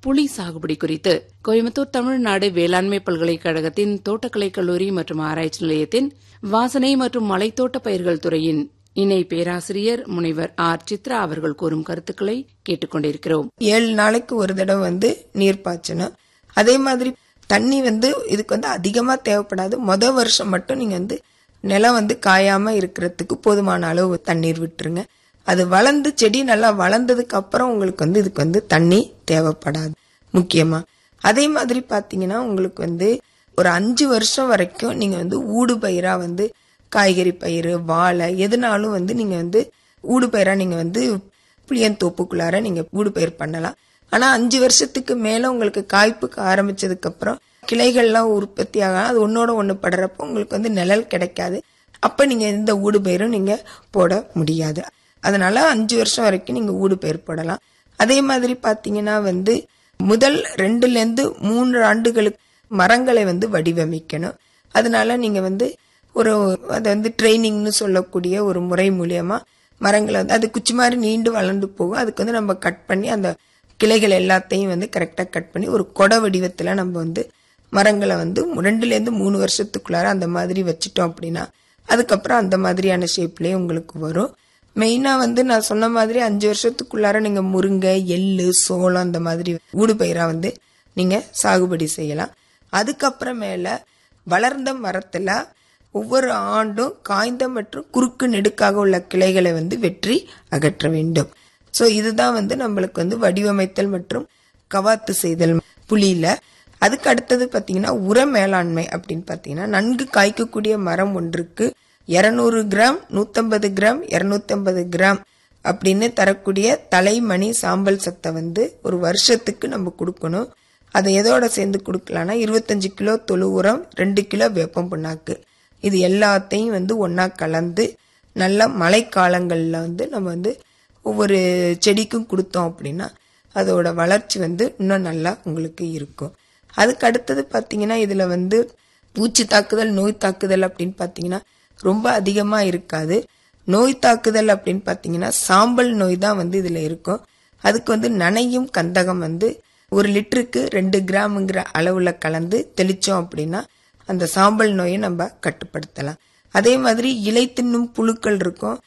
புளி சாகுபடி குறித்து கோயம்புத்தூர் தமிழ்நாடு வேளாண்மை பல்கலைக்கழகத்தின் தோட்டக்கலை கல்லூரி மற்றும் ஆராய்ச்சி நிலையத்தின் வாசனை மற்றும் மலைத்தோட்ட பயிர்கள் துறையின் இணை பேராசிரியர் முனைவர் ஆர் சித்ரா அவர்கள் கூறும் கருத்துக்களை கேட்டுக்கொண்டிருக்கிறோம் ஏழு நாளைக்கு ஒரு தடவை வந்து நீர் பாய்ச்சணும் அதே மாதிரி தண்ணி வந்து இதுக்கு வந்து அதிகமா தேவைப்படாது மொத வருஷம் மட்டும் நீங்க வந்து நிலம் வந்து காயாம இருக்கிறதுக்கு போதுமான அளவு தண்ணீர் விட்டுருங்க அது வளர்ந்து செடி நல்லா வளர்ந்ததுக்கு அப்புறம் உங்களுக்கு வந்து இதுக்கு வந்து தண்ணி தேவைப்படாது முக்கியமா அதே மாதிரி பாத்தீங்கன்னா உங்களுக்கு வந்து ஒரு அஞ்சு வருஷம் வரைக்கும் நீங்க வந்து ஊடு பயிரா வந்து காய்கறி பயிர் வாழை எதுனாலும் வந்து நீங்க வந்து ஊடு பயிரா நீங்க வந்து புளியந்தோப்புக்குள்ளார நீங்க ஊடு பயிர் பண்ணலாம் ஆனா அஞ்சு வருஷத்துக்கு மேல உங்களுக்கு காய்ப்புக்கு ஆரம்பிச்சதுக்கு அப்புறம் கிளைகள்லாம் உற்பத்தி ஆகலாம் அது ஒன்னோட ஒண்ணு படுறப்போ உங்களுக்கு வந்து நிழல் கிடைக்காது அப்ப நீங்க எந்த ஊடு பயிரும் நீங்க போட முடியாது அதனால அஞ்சு வருஷம் வரைக்கும் நீங்க ஊடு பயிர் போடலாம் அதே மாதிரி பாத்தீங்கன்னா வந்து முதல் ரெண்டுல இருந்து மூன்று ஆண்டுகளுக்கு மரங்களை வந்து வடிவமைக்கணும் அதனால நீங்க வந்து ஒரு அது வந்து ட்ரைனிங்னு சொல்லக்கூடிய ஒரு முறை மூலியமா மரங்களை வந்து அது குச்சி மாதிரி நீண்டு வளர்ந்து போகும் அதுக்கு வந்து நம்ம கட் பண்ணி அந்த கிளைகள் எல்லாத்தையும் வந்து கரெக்டா கட் பண்ணி ஒரு கொடை வடிவத்துல நம்ம வந்து மரங்களை வந்து ரெண்டுல இருந்து மூணு வருஷத்துக்குள்ளார அந்த மாதிரி வச்சுட்டோம் அப்படின்னா அதுக்கப்புறம் அந்த மாதிரியான ஷேப்லயே உங்களுக்கு வரும் மெயினா வந்து நான் சொன்ன மாதிரி அஞ்சு வருஷத்துக்குள்ளார நீங்க முருங்கை எள்ளு சோளம் அந்த மாதிரி ஊடு பயிரா வந்து நீங்க சாகுபடி செய்யலாம் அதுக்கப்புறமேல வளர்ந்த மரத்துல ஒவ்வொரு ஆண்டும் காய்ந்த மற்றும் குறுக்கு நெடுக்காக உள்ள கிளைகளை வந்து வெற்றி அகற்ற வேண்டும் சோ இதுதான் வந்து நம்மளுக்கு வந்து வடிவமைத்தல் மற்றும் கவாத்து செய்தல் புலியில அதுக்கு அடுத்தது பாத்தீங்கன்னா உர மேலாண்மை அப்படின்னு பாத்தீங்கன்னா நன்கு காய்க்கக்கூடிய மரம் ஒன்றுக்கு இருநூறு கிராம் நூத்தம்பது கிராம் இருநூத்தம்பது கிராம் அப்படின்னு தரக்கூடிய தலைமணி சாம்பல் சத்தை வந்து ஒரு வருஷத்துக்கு நம்ம கொடுக்கணும் அதை எதோட சேர்ந்து கொடுக்கலாம்னா இருபத்தஞ்சு கிலோ தொழு உரம் ரெண்டு கிலோ வேப்பம் புண்ணாக்கு இது எல்லாத்தையும் வந்து ஒன்னா கலந்து நல்ல மழைக்காலங்கள்ல வந்து நம்ம வந்து ஒவ்வொரு செடிக்கும் கொடுத்தோம் அப்படின்னா அதோட வளர்ச்சி வந்து இன்னும் நல்லா உங்களுக்கு இருக்கும் அதுக்கு அடுத்தது பாத்தீங்கன்னா இதுல வந்து பூச்சி தாக்குதல் நோய் தாக்குதல் அப்படின்னு பாத்தீங்கன்னா ரொம்ப அதிகமா இருக்காது நோய் தாக்குதல் அப்படின்னு பாத்தீங்கன்னா சாம்பல் நோய் தான் வந்து இதுல இருக்கும் அதுக்கு வந்து நனையும் கந்தகம் வந்து ஒரு லிட்டருக்கு ரெண்டு கிராமுங்கிற அளவுல கலந்து தெளிச்சோம் அப்படின்னா அந்த சாம்பல் நோயை நம்ம கட்டுப்படுத்தலாம் அதே மாதிரி இலை தின்னும் புழுக்கள் இருக்கும்